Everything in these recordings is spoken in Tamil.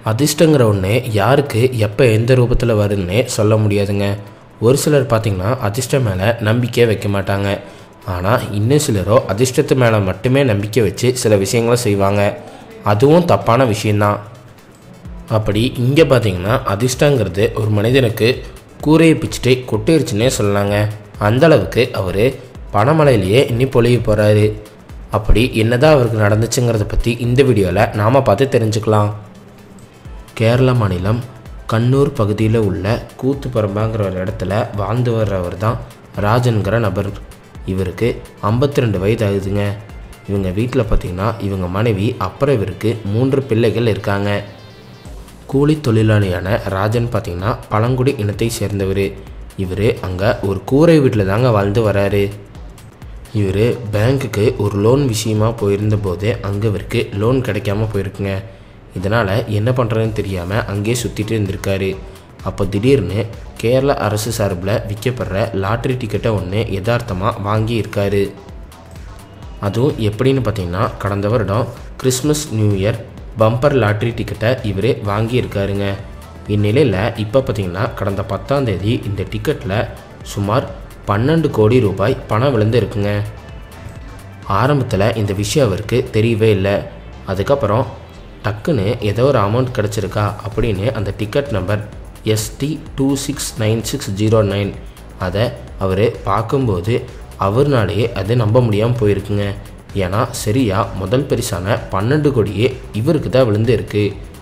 அதிர்ஷ்டங்கிற ஒன்று யாருக்கு எப்போ எந்த ரூபத்தில் வருதுன்னே சொல்ல முடியாதுங்க ஒரு சிலர் பார்த்திங்கன்னா அதிர்ஷ்டம் மேலே நம்பிக்கையே வைக்க மாட்டாங்க ஆனால் இன்னும் சிலரோ அதிர்ஷ்டத்து மேலே மட்டுமே நம்பிக்கை வச்சு சில விஷயங்களை செய்வாங்க அதுவும் தப்பான விஷயந்தான் அப்படி இங்கே பார்த்தீங்கன்னா அதிர்ஷ்டங்கிறது ஒரு மனிதனுக்கு கூரையை பிச்சுட்டு கொட்டிருச்சுன்னே சொல்லலாங்க அந்த அளவுக்கு அவர் பணமலையிலேயே இன்னி பொழிய போகிறாரு அப்படி என்னதான் அவருக்கு நடந்துச்சுங்கிறத பற்றி இந்த வீடியோவில் நாம் பார்த்து தெரிஞ்சுக்கலாம் கேரள மாநிலம் கண்ணூர் பகுதியில் உள்ள கூத்துப்பரம்பாங்கிற ஒரு இடத்துல வாழ்ந்து வர்றவர் தான் ராஜன்கிற நபர் இவருக்கு 52 ரெண்டு வயது ஆகுதுங்க இவங்க வீட்டில் பார்த்தீங்கன்னா இவங்க மனைவி அப்புறம் இவருக்கு மூன்று பிள்ளைகள் இருக்காங்க கூலி தொழிலாளியான ராஜன் பார்த்தீங்கன்னா பழங்குடி இனத்தை சேர்ந்தவர் இவர் அங்கே ஒரு கூரை வீட்டில் தாங்க வாழ்ந்து வராரு இவர் பேங்க்குக்கு ஒரு லோன் விஷயமா போயிருந்த போது அங்கே இவருக்கு லோன் கிடைக்காம போயிருக்குங்க இதனால் என்ன பண்ணுறதுன்னு தெரியாமல் அங்கேயே சுற்றிட்டு இருந்திருக்காரு அப்போ திடீர்னு கேரள அரசு சார்பில் விற்கப்படுற லாட்ரி டிக்கெட்டை ஒன்று யதார்த்தமாக வாங்கி இருக்காரு அதுவும் எப்படின்னு பார்த்தீங்கன்னா கடந்த வருடம் Christmas new year bumper lottery டிக்கெட்டை இவர் வாங்கியிருக்காருங்க இந்நிலையில் இப்போ பார்த்தீங்கன்னா கடந்த பத்தாம் தேதி இந்த டிக்கெட்டில் சுமார் பன்னெண்டு கோடி ரூபாய் பணம் விழுந்து இருக்குங்க ஆரம்பத்தில் இந்த விஷயம் அவருக்கு தெரியவே இல்லை அதுக்கப்புறம் டக்குன்னு ஏதோ ஒரு அமௌண்ட் கிடச்சிருக்கா அப்படின்னு அந்த ticket number ST two six nine six zero nine அதை அவர் பார்க்கும்போது அவர்னாலேயே அது நம்ப முடியாமல் போயிருக்குங்க ஏன்னா சரியா முதல் பரிசான பன்னெண்டு கோடியே இவருக்கு தான் விழுந்து இருக்கு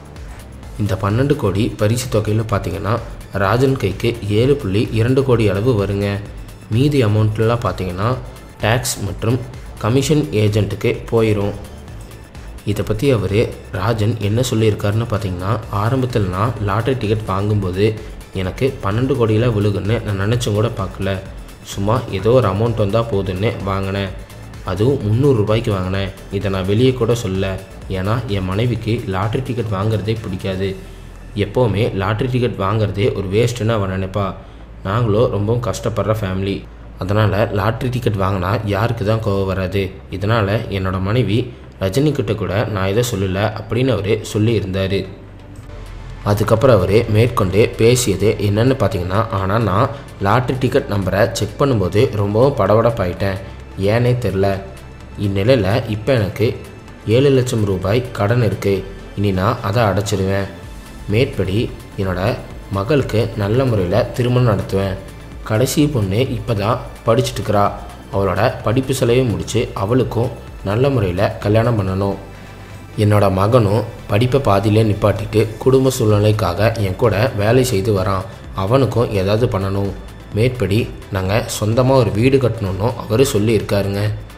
இந்த பன்னெண்டு கோடி பரிசு தொகையில் பார்த்தீங்கன்னா ராஜன் கைக்கு ஏழு புள்ளி இரண்டு கோடி அளவு வருங்க மீதி அமௌண்ட்லாம் பார்த்தீங்கன்னா டேக்ஸ் மற்றும் கமிஷன் ஏஜென்ட்டுக்கு போயிடும் இதை பற்றி அவர் ராஜன் என்ன சொல்லியிருக்காருன்னு பார்த்தீங்கன்னா ஆரம்பத்தில் நான் லாட்டரி டிக்கெட் வாங்கும்போது எனக்கு பன்னெண்டு கோடியில் விழுகுன்னு நான் நினச்சும் கூட பார்க்கல சும்மா ஏதோ ஒரு அமௌண்ட் வந்தால் போதுன்னு வாங்கினேன் அதுவும் முந்நூறு ரூபாய்க்கு வாங்கினேன் இதை நான் வெளியே கூட சொல்ல ஏன்னா என் மனைவிக்கு லாட்ரி டிக்கெட் வாங்குறதே பிடிக்காது எப்போவுமே லாட்ரி டிக்கெட் வாங்குறதே ஒரு வேஸ்ட்டுன்னு அவன் நினைப்பா நாங்களும் ரொம்பவும் கஷ்டப்படுற ஃபேமிலி அதனால் லாட்ரி டிக்கெட் வாங்கினா யாருக்கு தான் கோவம் வராது இதனால் என்னோட மனைவி ரஜினி கிட்ட கூட நான் இதை சொல்லலை அப்படின்னு அவர் சொல்லியிருந்தார் அதுக்கப்புறம் அவர் மேற்கொண்டு பேசியது என்னன்னு பார்த்தீங்கன்னா ஆனால் நான் லாட்ரி டிக்கெட் நம்பரை செக் பண்ணும்போது ரொம்பவும் படபடப்பாயிட்டேன் ஏனே தெரில இந்நிலையில் இப்போ எனக்கு ஏழு லட்சம் ரூபாய் கடன் இருக்குது இனி நான் அதை அடைச்சிடுவேன் மேற்படி என்னோட மகளுக்கு நல்ல முறையில் திருமணம் நடத்துவேன் கடைசி பொண்ணு இப்போ தான் படிச்சுட்டுருக்கிறா அவளோட படிப்பு செலவையும் முடித்து அவளுக்கும் நல்ல முறையில் கல்யாணம் பண்ணணும் என்னோட மகனும் படிப்பை பாதியிலே நிப்பாட்டிட்டு குடும்ப சூழ்நிலைக்காக என் கூட வேலை செய்து வரான் அவனுக்கும் ஏதாவது பண்ணணும் மேற்படி நாங்கள் சொந்தமாக ஒரு வீடு கட்டணும்னு அவர் சொல்லியிருக்காருங்க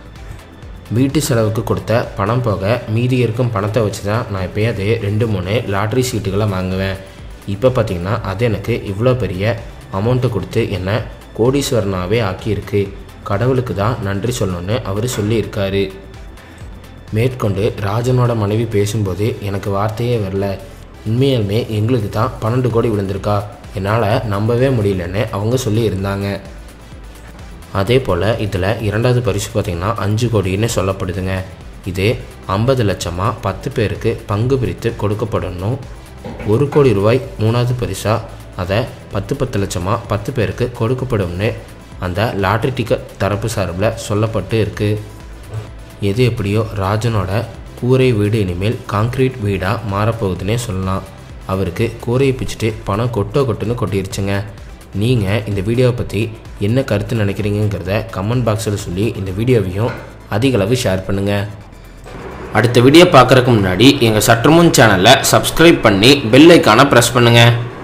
வீட்டு செலவுக்கு கொடுத்த பணம் போக மீதி இருக்கும் பணத்தை வச்சு தான் நான் எப்பயாவது ரெண்டு மூணு லாட்ரி சீட்டுகளை வாங்குவேன் இப்போ பார்த்தீங்கன்னா அது எனக்கு இவ்வளோ பெரிய அமௌண்ட்டு கொடுத்து என்னை கோடீஸ்வரனாகவே ஆக்கியிருக்கு கடவுளுக்கு தான் நன்றி சொல்லணும்னு அவர் சொல்லியிருக்காரு மேற்கொண்டு ராஜனோட மனைவி பேசும்போது எனக்கு வார்த்தையே வரல உண்மையாலுமே எங்களுக்கு தான் பன்னெண்டு கோடி விழுந்திருக்கா என்னால் நம்பவே முடியலன்னு அவங்க சொல்லியிருந்தாங்க அதே போல் இதில் இரண்டாவது பரிசு பார்த்திங்கன்னா அஞ்சு கோடின்னு சொல்லப்படுதுங்க இது ஐம்பது லட்சமாக பத்து பேருக்கு பங்கு பிரித்து கொடுக்கப்படணும் ஒரு கோடி ரூபாய் மூணாவது பரிசாக அதை பத்து பத்து லட்சமாக பத்து பேருக்கு கொடுக்கப்படும்னு அந்த லாட்ரி டிக்கெட் தரப்பு சார்பில் சொல்லப்பட்டு இருக்குது எது எப்படியோ ராஜனோட கூரை வீடு இனிமேல் காங்க்ரீட் வீடாக மாறப்போகுதுன்னே சொல்லலாம் அவருக்கு கூரையை பிச்சுட்டு பணம் கொட்டோ கொட்டுன்னு கொட்டிருச்சுங்க நீங்கள் இந்த வீடியோவை பற்றி என்ன கருத்து நினைக்கிறீங்கிறத கமெண்ட் பாக்ஸில் சொல்லி இந்த வீடியோவையும் அதிக அளவு ஷேர் பண்ணுங்கள் அடுத்த வீடியோ பார்க்குறதுக்கு முன்னாடி எங்கள் சற்றுமுன் சேனலை சப்ஸ்கிரைப் பண்ணி பெல் ஐக்கானை ப்ரெஸ் பண்ணுங்கள்